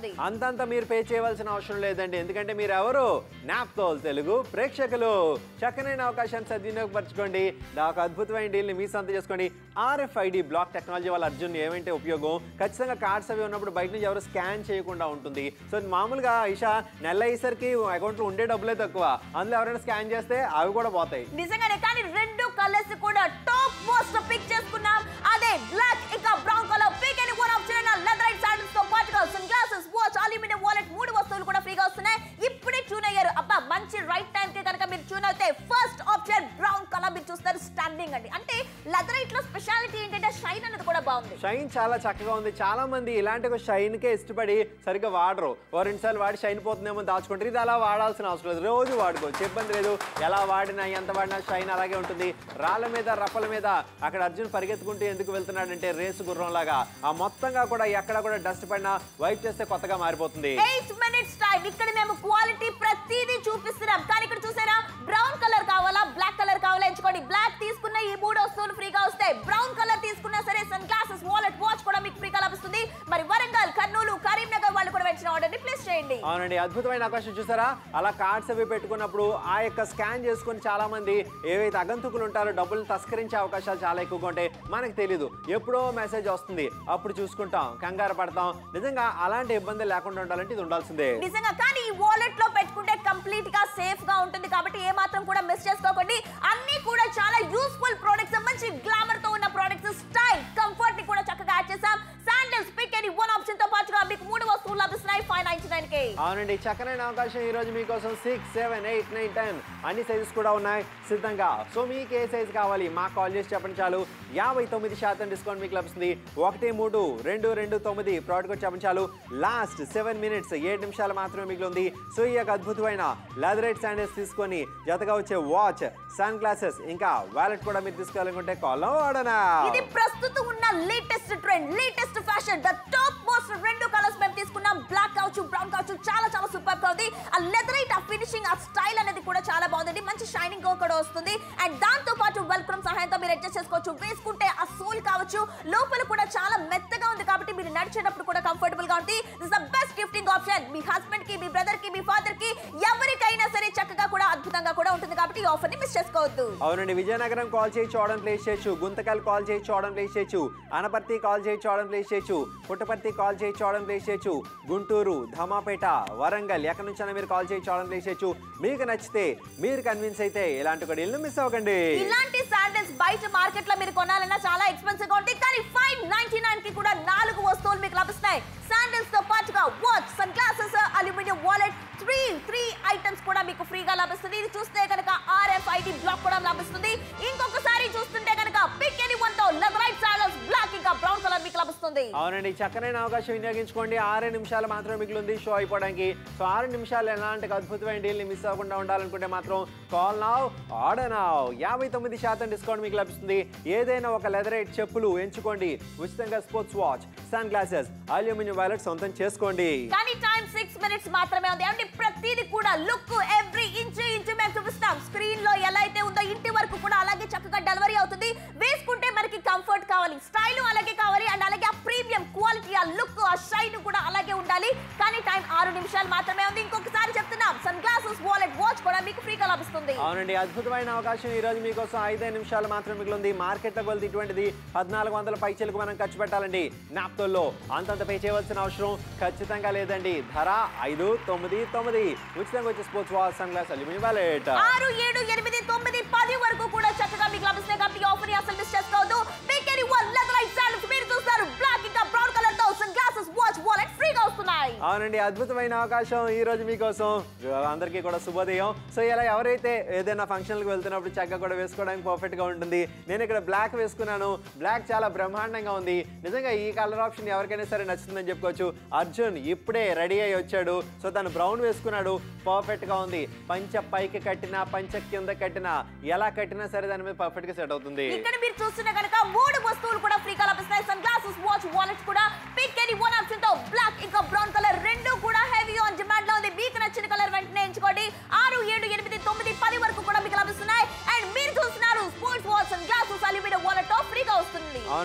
బాగుంది అంతంత మీరు పే చేయవలసిన అవసరం లేదండి ఎందుకంటే మీరు ఎవరు నాప్తోల్ తెలుగు ప్రేక్షకులు చక్కనైన అవకాశాన్ని సద్వినియోగపరచుకోండి ఒక అద్భుతమైన డీల్ని మీ సొంత చేసుకోండి ఆర్ఎఫ్ఐడి బ్లాక్ టెక్నాలజీ వాళ్ళ అర్జున్ ఏమంటే ఉపయోగం ఖచ్చితంగా కార్డ్స్ అవి ఉన్నప్పుడు బయట నుంచి ఎవరు స్కాన్ చేయకుండా ఉంటుంది సో మామూలుగా ఇషా నెల అయ్యేసరికి అకౌంట్లో ఉండే డబ్బులే తక్కువ అందులో ఎవరైనా స్కాన్ చేస్తే అవి కూడా పోతాయి నిజంగానే కానీ రెండు కలర్స్ కూడా టాప్ మోస్ట్ పిక్ చేసుకున్నాం అదే బ్లాక్ ఇంకా brown colour pick any one option leatherette sandals తో పాటుగా sunglasses watch aluminium wallet మూడు వస్తువులు కూడా ఫ్రీగా వస్తున్నాయి ఇప్పుడే ట్యూన్ అయ్యారు అబ్బా మంచి రైట్ టైం కి కనుక మీరు ట్యూన్ అయితే ఫస్ట్ ఆప్షన్ బ్రౌన్ కలర్ మీరు చూస్తారు స్టాండింగ్ అండి అంటే లెదరైట్ లో స్పెషాలిటీ ఏంటంటే షైన్ అనేది కూడా బాగుంది షైన్ చాలా చక్కగా ఉంది చాలా మంది ఇలాంటి ఒక షైన్ కే ఇష్టపడి సరిగ్గా వాడరు ఓ రెండు సార్లు వాడి షైన్ పోతుందేమో దాచుకుంటారు ఇది అలా వాడాల్సిన అవసరం లేదు రోజు వాడుకోవచ్చు ఇబ్బంది లేదు ఎలా వాడినా ఎంత వాడినా షైన్ అలాగే ఉంటుంది రాళ్ళ మీద రప్పల మీద అక్కడ అర్జున్ పరిగెత్తుకుంటూ ఎందుకు వెళ్తున్నాడంటే రేసు గుర్రం లాగా ఆ మొత్తంగా కూడా ఎక్కడ కూడా డస్ట్ పడినా వైప్ చేస్తే కొత్తగా మారిపోతుంది ఎయిట్ మినిట్స్ టైం ఇక్కడ మేము క్వాలిటీ ప్రతిదీ చూపిస్తున్నాం కానీ ఇక్కడ చూసారా బ్రౌన్ కలర్ కావాలా బ్లాక్ కలర్ కావాలా ఎంచుకోండి బ్లాక్ తీసుకున్న ఈ మూడు వస్తువులు ఫ్రీగా వస్తాయి బ్రౌన్ కలర్ తీసుకున్నా సరే సన్ గ్లాసెస్ వాలెట్ వాచ్ కూడా మీకు ఫ్రీగా లభిస్తుంది మరి వరంగల్ కర్నూలు కరీంనగర్ వాళ్ళు కూడా వచ్చిన ఆర్డర్ ని ప్లేస్ చేయండి అవునండి అద్భుతమైన అవకాశం చూసారా అలా కార్డ్స్ అవి పెట్టుకున్నప్పుడు ఆ యొక్క స్కాన్ చేసుకుని చాలా మంది ఏవైతే అగంతుకులు ఉంటారో డబ్బులు తస్కరించే అవకాశాలు చాలా ఎక్కువగా ఉంటాయి మనకు తెలియదు ఎప్పుడో మెసేజ్ వస్తుంది అప్పుడు చూసుకుంటాం కంగారు పడతాం నిజంగా అలాంటి ఇబ్బంది లేకుండా ఉండాలంటే ఇది ఉండాల్సిందే నిజంగా కానీ ఈ వాలెట్ లో పెట్టుకుంటే కంప్లీట్ గా సేఫ్ గా ఉంటుంది కాబట్టి ఏ మాత్రం కూడా మిస్ చేసుకోకండి అన్ని కూడా చాలా యూస్ఫుల్ ప్రొడక్ట్స్ మంచి గ్లామర్ తో ఉన్న ప్రొడక్ట్స్ స్టైల్ కంఫర్ట్ ని కూడా చక్కగా యాడ్ చేసాం sandals pick any one option తో పాటుగా మీకు మూడు వస్తువులు లభిస్తున్నాయి ఫైవ్ నైన్టీ నైన్ కే అవునండి చక్కనైన అవకాశం ఈ రోజు మీకోసం six seven eight nine ten అన్ని సైజెస్ కూడా ఉన్నాయి సిద్ధంగా సో మీకు ఏ సైజ్ కావాలి మాకు కాల్ చేసి చెప్పండి చాలు యాభై తొమ్మిది శాతం డిస్కౌంట్ మీకు లభిస్తుంది ఒకటి మూడు రెండు రెండు తొమ్మిది ప్రోడక్ట్ వచ్చి చెప్పండి చాలు లాస్ట్ సెవెన్ మినిట్స్ ఏడు నిమిషాలు మాత్రమే మిగిలింది సో ఈ యొక్క అద్భుతమైన లెదరైట్ శాండిల్స్ తీసుకొని జతగా వచ్చే వాచ్ సన్ గ్లాసెస్ ఇంకా వాలెట్ కూడా మీరు తీసుకోవాలనుకుంటే కాల్ వాడనా ఇది ప్రస్తుతం ఉన్న latest trend latest fashion the topmost రెండు కలర్స్ మేము తీసుకున్నాం బ్లాక్ కావచ్చు బ్రౌన్ కావచ్చు చాలా చాలా సూపర్ గా ఉంది ఆ లెదరైట్ ఆ ఫినిషింగ్ ఆ స్టైల్ అనేది కూడా చాలా బాగుంది మంచి షైనింగ్ కూడా వస్తుంది అండ్ దాంతో పాటు వెల్క్రమ్ సహాయంతో మీరు అడ్జస్ట్ చేసుకోవచ్చు వేసుకుంటే ఆ సోల్ కావచ్చు లోపల కూడా చాలా మెత్తగా ఉంది కాబట్టి మీరు నడిచేటప్పుడు కూడా కంఫర్టబుల్ గా ఉంది this the best gifting option మీ హస్బెండ్ కి మీ బ్రదర్ కి మీ ఫాదర్ కి ఎవరికైనా సరే చక్కగా కూడా అద్భుతంగా కూడా ఉంటుంది కాబట్టి ఈ ఆఫర్ ని మిస్ చేసుకోవద్దు అవునండి విజయనగరం కాల్ చేయి చూడడం ప్లేస్ చేయొచ్చు గుంతకల్ కాల్ చేయి చూడడం ప్లేస్ చేయొచ్చు అనపర్తి కాల్ చేయి చూడడం ప్లేస్ చేయొచ్చు పుట్టపర్తి కాల్ చేయి చూడడం ప్లేస్ చేయొచ్చు గుంటూరు ధమాపేట వరంగల్ ఎక్కడి నుంచైనా మీరు కాల్ చేయి చూడడం ప్లేస్ చేయొచ్చు మీకు నచ్చితే మీరు కన్విన్స్ అయితే ఇలాంటి ఒక ఇల్లు మిస్ అవ్వకండి ఇలాంటి శాండిల్స్ బయట మార్కెట్ లో మీరు కొనాలన్నా చాలా ఎక్స్పెన్సివ్ గా ఉంటాయి కానీ ఫైవ్ నైన్టీ నైన్ కి కూడా నాలుగు వస్తువులు మీకు లభిస్తాయి శాండిల్స్ తో పాటుగా watch sunglasses aluminium wallet three three items కూడా మీకు ఫ్రీగా లభిస్తుంది ఇది చూస్తే కనుక ఆర్ఎఫ్ఐడి బ్లాక్ కూడా లభిస్తుంది ఇంకొకసారి చూస్తుంటే కనుక పిక్ ఎనీ వన్ తో లెదరైట్ శాండిల్స్ బ్లాక్ ఇంకా బ్రౌన్ కలర్ మీకు లభిస్తుంది అవునండి చక్కనైన అవకాశం వినియోగించుకోండి ఆరు నిమిషాలు మాత్రమే మిగిలింది షో అయిపోవడానికి సో ఆరు నిమిషాలు ఎలాంటి అద్భుతమైన డీల్ని మిస్ అవ్వకుండా ఉండాలనుకుంటే మాత్రం కాల్ నావ్ ఆర్డర్ నావ్ యాభై తొమ్మిది శాతం డిస్కౌంట్ మీకు లభిస్తుంది ఏదైనా ఒక లెదరైట్ చెప్పులు ఎంచుకోండి ఉచితంగా sports watch sunglasses aluminium wallet సొంతం చేసుకోండి కానీ టైం సిక్స్ మినిట్స్ మాత్రమే ఉంది అంటే ప్రతిదీ కూడా లుక్ ఎవ్రీ ఇంచు ఇంచు మేము చూపిస్తాం స్క్రీన్ లో ఎలా అయితే ఉందో ఇంటి వరకు కూడా అలాగే చక్కగా డెలివరీ అవుతుంది వేసుకుంటే మనకి కంఫర్ట్ కావాలి స్టైల్ అలాగే కావాలి అండ్ అలాగే ఆ ప్రీమియం క్వాలిటీ ఆ లుక్ ఆ షైన్ కూడా అలాగే ఉండాలి కానీ టైం ఆరు నిమిషాలు మాత్రమే ఉంది ఇంకొకసారి చెప్తున్నాం సన్ గ్లాసెస్ వాలెట్ వాచ్ కూడా మీకు ఫ్రీగా లభిస్తుంది అవునండి అద్భుతమైన అవకాశం ఈ రోజు మీకోసం ఐదైదు నిమిషాలు మాత్రం మిగిలింది మార్కెట్లో కొలిది ఇటువంటిది పద్నాలుగు వందల పైచలకు మనం ఖర్చు పెట్టాలండి నాప్తోల్లో అంతంత పే చేయవలసిన అవసరం ఖచ్చితంగా లేదండి ధర ఐదు తొమ్మిది తొమ్మిది ఉచితంగా వచ్చే sports watch sunglass aluminium wallet ఆరు ఏడు ఎనిమిది తొమ్మిది పది వరకు కూడా చక్కగా మీకు లభిస్తాయి కాబట్టి ఈ ఆఫర్ ని అసలు మిస్ చేసుకోవద్దు pick any one leatherette sandals మీరు చూస్తారు బ్లాక్ ఇంకా బ్రౌన్ కలర్ తో సన్ గ్లాసెస్ వాచ్ వాలెట్ ఫ్రీగా వస్తున్నాయి అవునండి అద్భుతమైన అవకాశం ఈ రోజు మీకోసం అందరికీ కూడా శుభోదయం సో ఇలా ఎవరైతే ఏదైనా ఫంక్షన్లకు వెళ్తున్నప్పుడు చక్కగా కూడా వేసుకోవడానికి పర్ఫెక్ట్ గా ఉంటుంది నేను ఇక్కడ బ్లాక్ వేసుకున్నాను బ్లాక్ చాలా బ్రహ్మాండంగా ఉంది నిజంగా ఈ కలర్ ఆప్షన్ ఎవరికైనా సరే నచ్చుతుందని చెప్పుకోవచ్చు అర్జున్ ఇప్పుడే రెడీ అయ్యి వచ్చాడు సో తను బ్రౌన్ వేసుకున్నాడు పర్ఫెక్ట్ గా ఉంది పంచ పైకి కట్టినా పంచ కింద కట్టినా ఎలా కట్టినా సరే దాని మీద పర్ఫెక్ట్ గా సెట్ అవుతుంది ఇక్కడ మీరు చూస్తున్న కనుక మూడు వస్తువులు కూడా ఫ్రీగా లభిస్తాయి సన్ గ్లాసెస్ వాచ్ వాలెట్స్ కూడా పిక్ ఎనీ వన్ ఆప్షన్ తో బ్లాక్ ఇంకా బ్రౌన్ కలర్ రెండు కూడా హెవీ ఆన్ డిమాండ్ లో ఉంది మీకు నచ్చిన కలర్ వెంటనే ఎంచుకోండి ఆరు ఏడు ఎనిమిది తొమ్మిది పది వరకు కూడా మీకు లభిస్తున్నాయి అండ్ మీరు చూస్తున్నారు sports watch sunglasses aluminium wallet తో ఫ్రీగా వస్తుంది అవునండి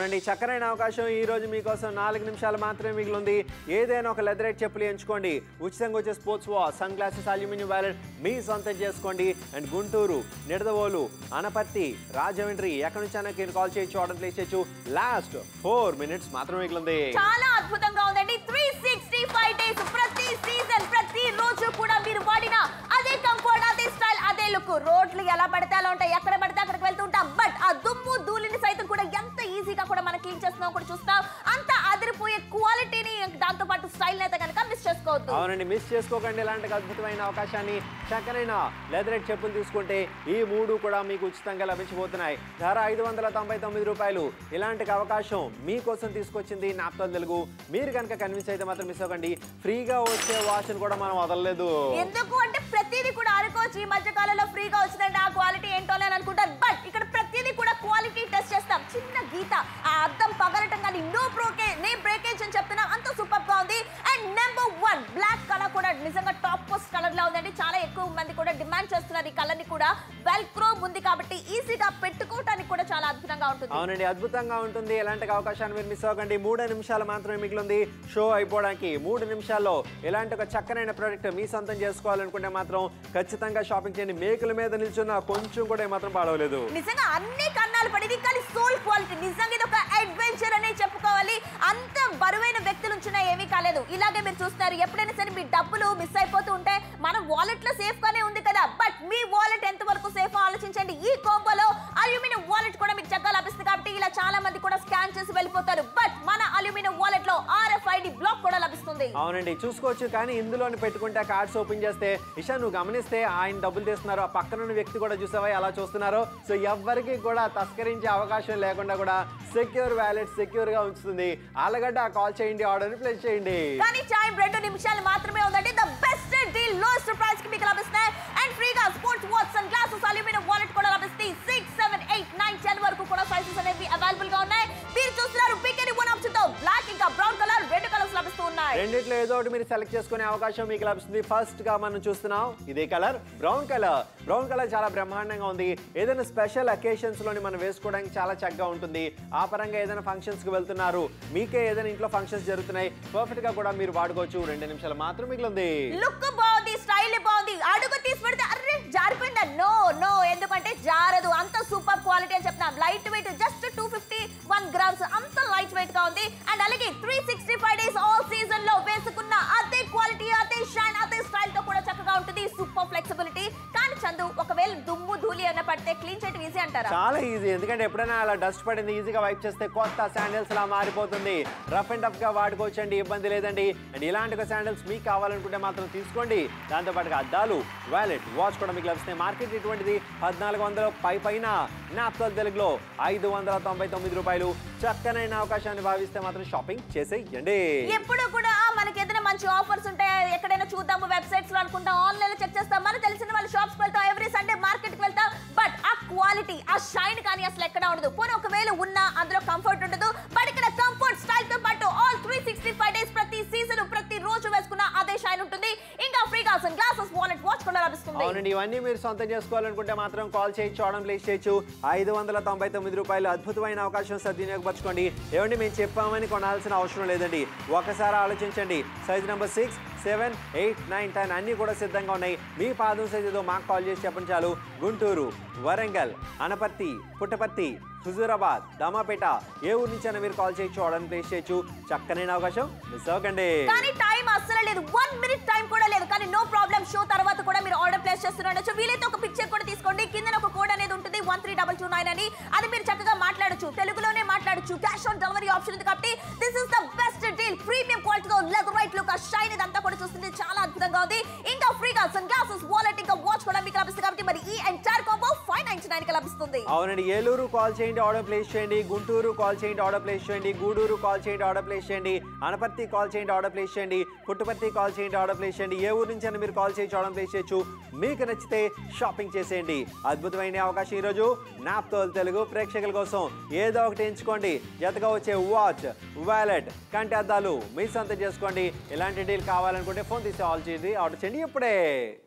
అవునండి చక్కరైన అవకాశం ఈ రోజు మీకోసం నాలుగు నిమిషాలు మాత్రమే మిగిలింది ఏదైనా ఒక లెదరేట్ చెప్పులు ఎంచుకోండి ఉచితంగా వచ్చే స్పోర్ట్స్ వా సన్ గ్లాసెస్ అల్యూమినియం వ్యాలెట్ మీ సొంతం చేసుకోండి అండ్ గుంటూరు నిడదవోలు అనపర్తి రాజమండ్రి ఎక్కడి నుంచైనా మీరు కాల్ చేయొచ్చు ఆర్డర్ ప్లేస్ చేయొచ్చు లాస్ట్ ఫోర్ మినిట్స్ మాత్రమే మిగిలింది చాలా అద్భుతంగా ఉందండి త్రీ సిక్స్టీ ఫైవ్ డేస్ ప్రతి సీజన్ ప్రతి రోజు కూడా మీరు వాడిన అదే కంఫర్ట్ అదే స్టైల్ అదే లుక్ రోడ్లు ఎలా పడితే అలా ఉంటాయి ఎక్కడ పడితే అక్కడికి వెళ్తూ ఉంటాం బట్ ఆ దుమ్ము ధూళిని సైతం కూడా ఎంత ఈజీగా కూడా మనం క్లీన్ చేస్తున్నాం కూడా చూస్తాం అంత అదిరిపోయే క్వాలిటీని దాంతో పాటు స్టైల్ అయితే కనుక మిస్ చేసుకోవద్దు అవునండి మిస్ చేసుకోకండి ఇలాంటి అద్భుతమైన అవకాశాన్ని చక్కనైన లెదరెట్ చెప్పులు తీసుకుంటే ఈ మూడు కూడా మీకు ఉచితంగా లభించబోతున్నాయి ధర ఐదు వందల తొంభై తొమ్మిది రూపాయలు ఇలాంటి అవకాశం మీకోసం తీసుకొచ్చింది నాప్తల్ తెలుగు మీరు కనుక కన్విన్స్ అయితే మాత్రం మిస్ అవ్వకండి ఫ్రీగా వచ్చే వాచ్ను కూడా మనం వదలలేదు ఎందుకు అంటే ప్రతిదీ కూడా అనుకోవచ్చు ఈ మధ్య కాలంలో ఫ్రీగా వచ్చిందంటే ఆ క్వాలిటీ ఏంటో అని అనుకుంటారు బట్ ఇక్కడ ప్రతిదీ కూడా క్వాలిటీ టెస్ట్ చేస్తాం చిన్న గీత ఆ అద్దం పగలటం కానీ నో బ్రోకే నే బ్రేకేజ్ అని చెప్తున్నాం అంత సూపర్ గా ఉంది and number one black colour కూడా నిజంగా టాప్ పోస్ట్ కలర్ లా ఉందండి చాలా ఎక్కువ మంది కూడా డిమాండ్ చేస్తున్నారు ఈ కలర్ ని కూడా వెల్ క్రో ఉంది కాబట్టి ఈజీగా పెట్టుకోవడానికి కూడా చాలా అద్భుతంగా ఉంటుంది అవునండి అద్భుతంగా ఉంటుంది ఎలాంటి అవకాశాన్ని మీరు మిస్ అవ్వకండి మూడు నిమిషాలు మాత్రమే మిగిలింది షో అయిపోవడానికి మూడు నిమిషాల్లో ఇలాంటి ఒక చక్కనైన ప్రోడక్ట్ మీ సొంతం చేసుకోవాలనుకుంటే మాత్రం ఖచ్చితంగా షాపింగ్ చేయండి మేకుల మీద నిల్చున్న కొంచెం కూడా ఏమాత్రం పాడవలేదు నిజంగా అన్ని కన్నాలు పడింది కానీ సోల్ క్వాలిటీ నిజంగా ఇది ఒక అడ్వెంచర్ అనే చెప్పుకోవాలి అంత బరువైన వ్యక్తులు ఉంచినా ఏమీ కాలేదు ఇలాగే మీరు చూస్తున్నారు ఎప్పుడైనా సరే మీ డబ్బులు మిస్ అయిపోతూ ఉంటే మన వాలెట్ లో సేఫ్ గానే ఉంది కదా బట్ మీ వాలెట్ ఎంత వరకు సేఫ్ ఆలోచించండి ఈ కోంబోలో అల్యూమినియం వాలెట్ కూడా మీకు చక్కగా లభిస్తుంది కాబట్టి ఇలా చాలా మంది కూడా స్కాన్ చేసి వెళ్ళిపోతారు బట్ మన అల్యూమినియం వాలెట్ లో ఆర్ఎఫ్ఐడి బ్లాక్ కూడా లభిస్తుంది అవునండి చూసుకోవచ్చు కానీ ఇందులోని పెట్టుకుంటే ఆ కార్డ్స్ ఓపెన్ చేస్తే ఇషా నువ్వు గమనిస్తే ఆయన డబ్బులు తీస్తున్నారు ఆ పక్కన ఉన్న వ్యక్తి కూడా చూసావా ఎలా చూస్తున్నారో సో ఎవ్వరికి కూడా తస్కరించే అవకాశం లేకుండా కూడా సెక్యూర్ వ్యాలెట్ సెక్యూర్ గా ఉంచుతుంది ఆలగడ్డ కాల్ చేయండి ఆర్డర్ ప్లేస్ చేయండి కానీ టైం రెండు నిమిషాలు మాత్రమే ఉందండి the best deal lowest price కి మీకు లభిస్తాయి అండ్ ఫ్రీగా sports watch sunglasses aluminium wallet కూడా లభిస్తాయి six seven eight nine ten వరకు కూడా సైజెస్ అనేవి అవైలబుల్ గా ఉన్నాయి మీరు చూస్తున్నారు పిక్ అని వన్ ఆప్షన్ తో బ్లాక్ ఇంకా బ్రౌన్ కలర్ రెండు కలర్స్ లభిస్తూ ఉన్నాయి రెండిట్లో ఏదో ఒకటి మీరు సెలెక్ట్ చేసుకునే అవకాశం మీకు లభిస్తుంది ఫస్ట్ గా మనం చూస్తున్నాం ఇదే colour brown colour brown colour చాలా బ్రహ్మాండంగా ఉంది ఏదైనా స్పెషల్ అకేషన్స్ లోని మనం వేసుకోవడానికి చాలా చక్కగా ఉంటుంది ఆ పరంగా ఏదైనా ఫంక్షన్స్ కి వెళ్తున్నారు మీకే ఏదైనా ఇంట్లో ఫంక్షన్స్ జరుగుతున్నాయి పర్ఫెక్ట్ గా కూడా మీరు వాడుకోవచ్చు రెండు నిమిషాలు మాత్రం మిగిలింది లుక్ బాగుంది స్టైల్ బాగుంది అడుగు తీసి పెడితే అర్రే జారిపోయిందా నో నో ఎందుకంటే జారదు అంత సూపర్ క్వాలిటీ అని చెప్తున్నాం light weight just two fifty one grams అంత లైట్ వెయిట్ గా ఉంది అండ్ అలాగే three sixty five days all season లో వేసుకున్న అదే క్వాలిటీ అదే షైన్ అదే స్టైల్ తో కూడా చక్కగా ఉంటుంది సూపర్ ఫ్లెక్సిబిలిటీ కానీ చందు ఒకవేళ దుమ్ము ధూళి ఏమైనా పడితే క్లీన్ చేయడం ఈజీ అంటారా చాలా ఈజీ ఎందుకంటే ఎప్పుడైనా అలా డస్ట్ పడింది ఈజీగా వైప్ చేస్తే కొత్త శాండిల్స్ లా మారిపోతుంది రఫ్ అండ్ టఫ్ గా వాడుకోవచ్చండి ఇబ్బంది లేదండి అండ్ ఇలాంటి ఒక శాండిల్స్ మీకు కావాలనుకుంటే మాత్రం తీసుకోండి దాంతో పాటుగా అద్దాలు వ్యాలెట్ వాచ్ కూడా మీకు లభిస్తాయి మార్కెట్ ఇటువంటిది పద్నాలుగు వందల పై పైన నాప్తల్ తెలుగులో ఐదు వందల తొంభై తొమ్మిది రూపాయలు చక్కనైన అవకాశాన్ని భావిస్తే మాత్రం షాపింగ్ చేసేయండి ఎప్పుడు కూడా మనకి ఏదైనా మంచి ఆఫర్స్ ఉంటాయా ఎక్కడైనా చూద్దాము వెబ్సైట్స్ లో అనుకుంటాం ఆన్లైన్ లో చెక్ చేస్తాం మనకు తెలిసిన వాళ్ళ షాప్స్ వెళ్తాం ఎవ్రీ సండే మార్కెట్ కి వెళ్తాం బట్ ఆ క్వాలిటీ ఆ షైన్ కానీ అసలు ఎక్కడ ఉండదు పోనీ ఒకవేళ ఉన్నా అందులో కంఫర్ట్ ఉండదు బట్ ఇక్కడ కంఫర్ట్ స్టైల్ తో పాటు all three sixty five days ప్రతి సీజన్ ప్రతి రోజు వేసుకున్న అదే షైన్ ఉంటుంది ఇంకా ఫ్రీగా సన్ గ్లాసెస్ వాలెట్ వాచ్ కూడా లభిస్తుంది అవునండి ఇవన్నీ మీరు సొంతం చేసుకోవాలనుకుంటే మాత్రం కాల్ చేయొచ్చు ఆర్డర్ ప్లేస్ చేయొచ్చు ఐదు వందల తొంభై తొమ్మిది రూపాయలు అద్భుతమైన అవకాశం సద్వినియోగపరచుకోండి ఏమండి మేము చెప్పామని కొనాల్సిన అవసరం లేదండి ఒకసారి ఆలోచించండి size number six seven eight nine ten అన్నీ కూడా సిద్ధంగా ఉన్నాయి మీ పాదం సైజ్ ఏదో మాకు కాల్ చేసి చెప్పండి చాలు గుంటూరు వరంగల్ అనపర్తి పుట్టపర్తి హుజూరాబాద్ దామాపేట ఏ ఊరు నుంచైనా మీరు కాల్ చేయొచ్చు ఆర్డర్ ప్లేస్ చేయొచ్చు చక్కనైన అవకాశం మిస్ అవ్వకండి కానీ టైం అస్సలు లేదు వన్ మినిట్ టైం కూడా లేదు కానీ నో ప్రాబ్లం షో తర్వాత కూడా మీరు ఆర్డర్ ప్లేస్ చేస్తుండొచ్చు వీలైతే ఒక పిక్చర్ కూడా తీసుకోండి కింద ఒక కోడ్ అనేది ఉంటుంది one three double two nine అని అది మీరు చక్కగా మాట్లాడొచ్చు తెలుగులోనే మాట్లాడొచ్చు క్యాష్ ఆన్ డెలివరీ ఆప్షన్ ఉంది కాబట్టి this is the best deal premium క్వాలిటీతో లెదర్ రైట్ లుక్ ఆ షైన్ ఇదంతా కూడా చూస్తుంది చాలా అద్భుతంగా ఉంది ఇంకా ఫ్రీగా సన్ గ్లాసెస్ వాలెట్ ఇంకా వాచ్ కూడా మీకు లభిస్తుంది కాబట్టి మరి ఈ entire combo five ninety nine కి లభిస్తుంది అవునండి ఏలూరు కాల్ చేయండి ఆర్డర్ ప్లేస్ చేయండి గుంటూరు కాల్ చేయండి ఆర్డర్ ప్లేస్ చేయండి గూడూరు కాల్ చేయండి ఆర్డర్ ప్లేస్ చేయండి అనపర్తి కాల్ చేయండి ఆర్డర్ ప్లేస్ చేయండి పుట్టుపర్తి కాల్ చేయండి ఆర్డర్ ప్లేస్ చేయండి ఏ ఊరు నుంచి మీరు కాల్ చేయొచ్చు ఆర్డర్ ప్లేస్ చేయొచ్చు మీకు నచ్చితే షాపింగ్ చేసేయండి అద్భుతమైన అవకాశం ఈరోజు నాప్తోల్ తెలుగు ప్రేక్షకుల కోసం ఏదో ఒకటి ఎంచుకోండి జతగా వచ్చే వాచ్ వ్యాలెట్ కంటి అద్దాలు మీ సొంతం చేసుకోండి ఇలాంటి డీల్ కావాలనుకుంటే ఫోన్ తీసి ఆల్ చేయండి ఆర్డర్ చేయండి ఇప్పుడే